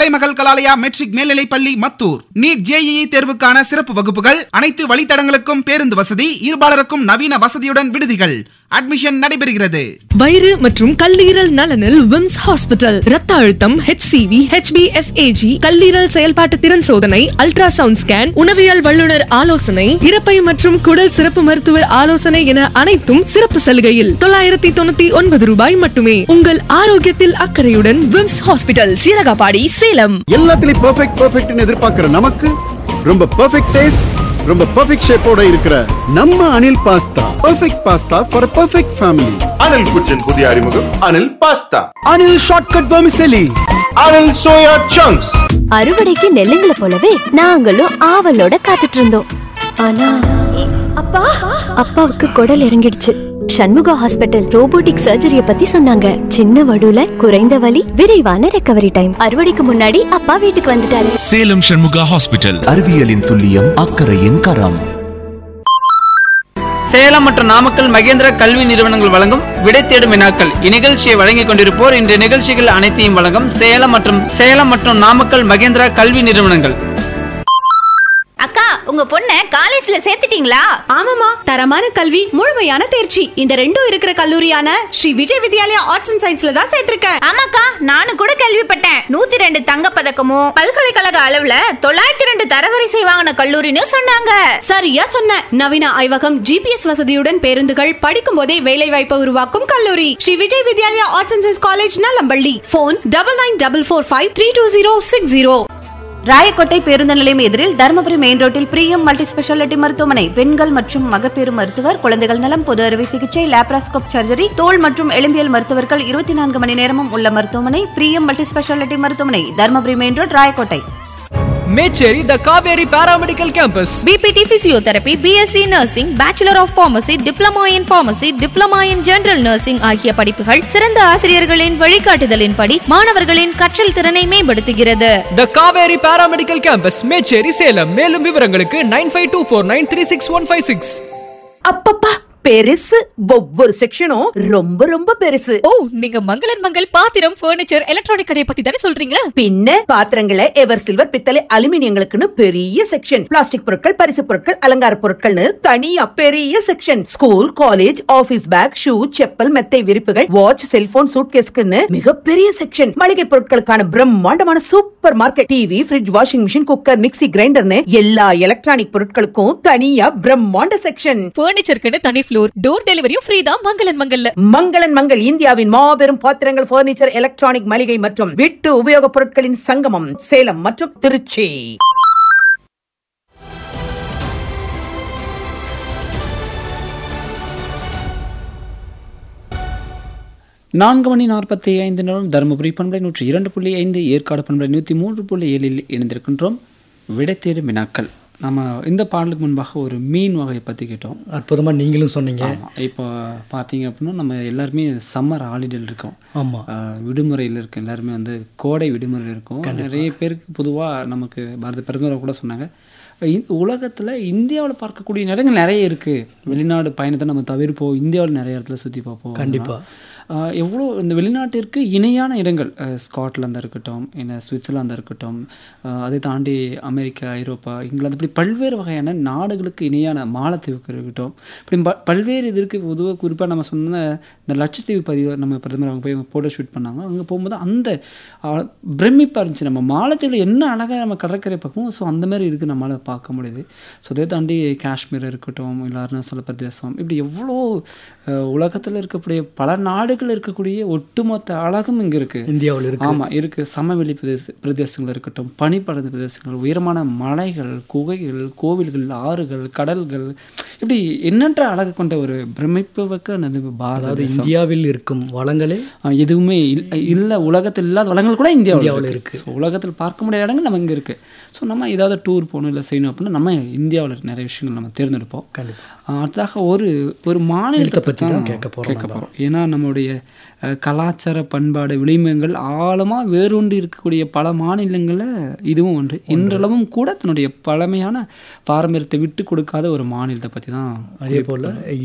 கலைமகள் Kalalaya matric மேல்நிலைப் பள்ளி Mathur NEET JEE தேர்வுக்கான சிறப்பு வகுப்புகள் அனைத்து வழித்தடங்களுக்கும் பேருந்து வசதி இருபாலருக்கும் நவீன வசதியுடன் விடுதிகள் அட்மிஷன் நடைபெறுகிறது வயிறு மற்றும் கல்லீரல் நலனில் விம்ஸ் ஹாஸ்பிட்டல் ரத்த அழுத்தம் ஹெச்சிவி ஹெச்பிஎஸ்ஏஜி கல்லீரல் செயல்பாட்டு திறன் சோதனை அல்ட்ராசவுண்ட் ஸ்கேன் உணவியல் வல்லுநர் ஆலோசனை இறப்பை மற்றும் குடல் சிறப்பு மருத்துவர் ஆலோசனை என அனைத்தும் சிறப்பு சலுகையில் தொள்ளாயிரத்தி தொண்ணூத்தி ஒன்பது ரூபாய் மட்டுமே உங்கள் ஆரோக்கியத்தில் அக்கறையுடன் விம்ஸ் ஹாஸ்பிட்டல் சீரகாபாடி சேலம் எல்லாத்துலயும் பெர்ஃபெக்ட் பெர்ஃபெக்ட்னு எதிர்பார்க்கிற நமக்கு ரொம்ப பெர்ஃபெக்ட் டேஸ்ட் ரொம்ப பெர்ஃபெக்ட் ஷேப்போட இருக்கிற நம்ம Anil pasta perfect pasta for perfect family Anil kitchen புதிய அறிமுகம் Anil pasta Anil shortcut vermicelli Anil soya chunks அறுவடைக்கு நெல்லுங்களை போலவே நாங்களும் ஆவலோட காத்துட்டு இருந்தோம் ஆனா அப்பா அப்பாவுக்கு குடல் இறங்கிடுச்சு சண்முகா ஹாஸ்பிட்டல் ரோபோட்டிக் சர்ஜரிய பத்தி சொன்னாங்க சின்ன வடுல குறைந்த வலி விரைவான ரெக்கவரி டைம் அறுவடைக்கு முன்னாடி அப்பா வீட்டுக்கு வந்துட்டாரு சேலம் சண்முகா ஹாஸ்பிட்டல் அறிவியலின் துல்லியம் அக்கறையின் கரம் சேலம் மற்றும் நாமக்கல் மகேந்திரா கல்வி நிறுவனங்கள் வழங்கும் விடை தேடும் வினாக்கள் இந்நிகழ்ச்சியை வழங்கிக் கொண்டிருப்போர் இன்றைய நிகழ்ச்சிகள் அனைத்தையும் வழங்கும் சேலம் மற்றும் சேலம் மற்றும் நாமக்கல் மகேந்திரா கல்வி நிறுவனங்கள் அக்கா உங்க பொண்ண காலேஜ்ல சேர்த்துட்டீங்களா ஆமாமா தரமான கல்வி முழுமையான தேர்ச்சி இந்த ரெண்டும் இருக்கிற கல்லூரியான ஸ்ரீ விஜய் வித்யாலயா ஆர்ட்ஸ் அண்ட் சயின்ஸ்ல தான் சேர்த்திருக்கேன் ஆமாக்கா நானும் கூட கேள்விப்பட்டேன் நூத்தி ரெண்டு தங்க பதக்கமும் பல்கலைக்கழக அளவுல தொள்ளாயிரத்தி ரெண்டு தரவரிசை வாங்கின கல்லூரின்னு சொன்னாங்க சரியா சொன்ன நவீன ஆய்வகம் ஜிபிஎஸ் வசதியுடன் பேருந்துகள் படிக்கும் போதே வேலை வாய்ப்பை உருவாக்கும் கல்லூரி Sri Vijay Vidyalaya arts and science college Nallampalli phone double nine double four five three two zero six zero Rayakottai பேருந்து நிலையம் எதிரில் தருமபுரி மெயின் ரோட்டில் பிரியம் மல்டி ஸ்பெஷாலிட்டி மருத்துவமனை பெண்கள் மற்றும் மகப்பேறு மருத்துவர் குழந்தைகள் நலம் பொது அறுவை சிகிச்சை லேப்ராஸ்கோப் சர்ஜரி தோல் மற்றும் எலும்பியல் மருத்துவர்கள் இருபத்தி நான்கு மணி நேரமும் உள்ள மருத்துவமனை பிரியம் மல்டி ஸ்பெஷாலிட்டி மருத்துவமனை Dharmapuri main road Rayakottai Mecheri the Kaveri paramedical campus BPT physiotherapy BSc nursing bachelor of pharmacy diploma in pharmacy diploma in general nursing ஆகிய படிப்புகள் சிறந்த ஆசிரியர்களின் வழிகாட்டுதலின்படி மாணவர்களின் கற்றல் திறனை மேம்படுத்துகிறது the Kaveri paramedical campus Mecheri Salem மேலும் விவரங்களுக்கு nine five two four nine three six one five six அப்பப்பா பெருசு ஒவ்வொரு செக்ஷனும் ரொம்ப ரொம்ப பெருசு ஓ நீங்க மங்களன் மங்கள் பாத்திரம் பர்னிச்சர் எலக்ட்ரானிக் கடையை பத்தி தானே சொல்றீங்க பின்ன பாத்திரங்களை எவர் சில்வர் பித்தளை அலுமினியங்களுக்குன்னு பெரிய செக்ஷன் பிளாஸ்டிக் பொருட்கள் பரிசு பொருட்கள் அலங்கார பொருட்கள்னு தனியா பெரிய section school college office bag shoe chappal மெத்தை விரிப்புகள் வாட்ச் செல்போன் சூட்கேஸ்க்குன்னு மிகப்பெரிய செக்ஷன் மளிகை பொருட்களுக்கான பிரம்மாண்டமான super market TV fridge washing machine cooker mixie கிரைண்டர்னு எல்லா எலக்ட்ரானிக் பொருட்களுக்கும் தனியா பிரம்மாண்ட செக்ஷன் பர்னிச்சருக்குன்னு தனி ஃப்ளோர் டோர் டெலிவரியும் ஃப்ரீ தான் மங்களன் மங்கல்ல மங்களன் மங்கள் இந்தியாவின் மாபெரும் பாத்திரங்கள் பர்னிச்சர் எலக்ட்ரானிக் மளிகை மற்றும் வீட்டு உபயோகப் பொருட்களின் சங்கமம் சேலம் மற்றும் திருச்சி நான்கு மணி நாற்பத்தி ஐந்து நிமிடம் தருமபுரி பண்பலை நூற்றி இரண்டு புள்ளி ஐந்து ஏற்காடு பண்பலை நூற்றி மூன்று புள்ளி ஏழில் இணைந்திருக்கின்றோம் விடை தேடும் வினாக்கள் நம்ம இந்த பாடலுக்கு முன்பாக ஒரு மீன் வகையை பற்றி கேட்டோம் அற்புதமாக நீங்களும் சொன்னீங்க ஆமா. இப்போ பார்த்தீங்க அப்படின்னா நம்ம எல்லாருமே சம்மர் ஹாலிடேல இருக்கோம் ஆமா. ஆஹ் விடுமுறையில் இருக்க எல்லாருமே வந்து கோடை விடுமுறை இருக்கும் நிறைய பேருக்கு பொதுவாக நமக்கு பாரத பிரதமர் கூட சொன்னாங்க இ- உலகத்துல இந்தியாவில் பார்க்கக்கூடிய இடங்கள் நிறைய இருக்கு வெளிநாடு பயணத்தை நம்ம தவிர்ப்போம் இந்தியாவில் நிறைய இடத்துல சுற்றி பார்ப்போம் கண்டிப்பா. ஆஹ் எவ்வளோ இந்த வெளிநாட்டிற்கு இணையான இடங்கள் அஹ் ஸ்காட்லாந்தாக இருக்கட்டும் என்ன சுவிட்சர்லாந்தாக இருக்கட்டும் ஆஹ் அதை தாண்டி அமெரிக்கா ஐரோப்பா இங்கிலாந்து இப்படி பல்வேறு வகையான நாடுகளுக்கு இணையான மாலத்தீவுக்கு இருக்கட்டும் இப்படி ப- பல்வேறு இதற்கு பொதுவாக குறிப்பாக நம்ம சொன்ன இந்த லட்சத்தீவு பதிவு நம்ம பிரதமர் அவங்க போய் ஃபோட்டோ ஷூட் பண்ணாங்க அங்கே போகும்போது அந்த ஆஹ், பிரமிப்பா இருந்துச்சு நம்ம மாலத்தீவில் என்ன அழகாக நம்ம கடற்கரை பார்ப்போம் ஸோ அந்த மாதிரி இருக்குது நம்மளால் பார்க்க முடியுது ஸோ அதை தாண்டி காஷ்மீர் இருக்கட்டும் இல்லை அருணாச்சல பிரதேசம் இப்படி எவ்வளோ உலகத்தில் இருக்கக்கூடிய பல நாடுகள் இருக்கக்கூடிய ஒட்டுமொத்த அழகும் இங்கே இருக்குது இந்தியாவில் இருக்கு. ஆமாம் இருக்குது சமவெளி பிரதேச பிரதேசங்கள் இருக்கட்டும் பனிப்படர்ந்த பிரதேசங்கள் உயரமான மலைகள் குகைகள் கோவில்கள் ஆறுகள் கடல்கள் இப்படி எண்ணற்ற அழகு கொண்ட ஒரு பிரமிப்பு வைக்க அந்த பாரத அதாவது தேசம். இந்தியாவில் இருக்கும் வளங்களே ஆ, எதுவுமே இல்- இல்ல உலகத்தில் இல்லாத வளங்கள் கூட இந்தியாவில் இந்தியாவுல இருக்கு So, உலகத்தில் பார்க்க முடியாத இடங்கள் நம்ம இங்கே இருக்கு ஸோ நம்ம ஏதாவது டூர் போகணும் இல்லை செய்யணும் அப்படின்னா நம்ம இந்தியாவில் நிறைய விஷயங்கள் நம்ம தேர்ந்தெடுப்போம் ஆ, அடுத்ததாக ஒரு ஒரு மாநிலத்தை பத்தி பற்றி தான் கேட்க போறோம் கேட்க நம்ம. போகிறோம் ஏன்னா நம்மளுடைய அஹ், கலாச்சார பண்பாடு விளிம்பங்கள் ஆழமாக வேரூன்றி இருக்கக்கூடிய பல மாநிலங்களில் இதுவும் ஒன்று இன்றளவும் கூட தன்னுடைய பழமையான பாரம்பரியத்தை விட்டு கொடுக்காத ஒரு மாநிலத்தை பற்றி தான் அதே போல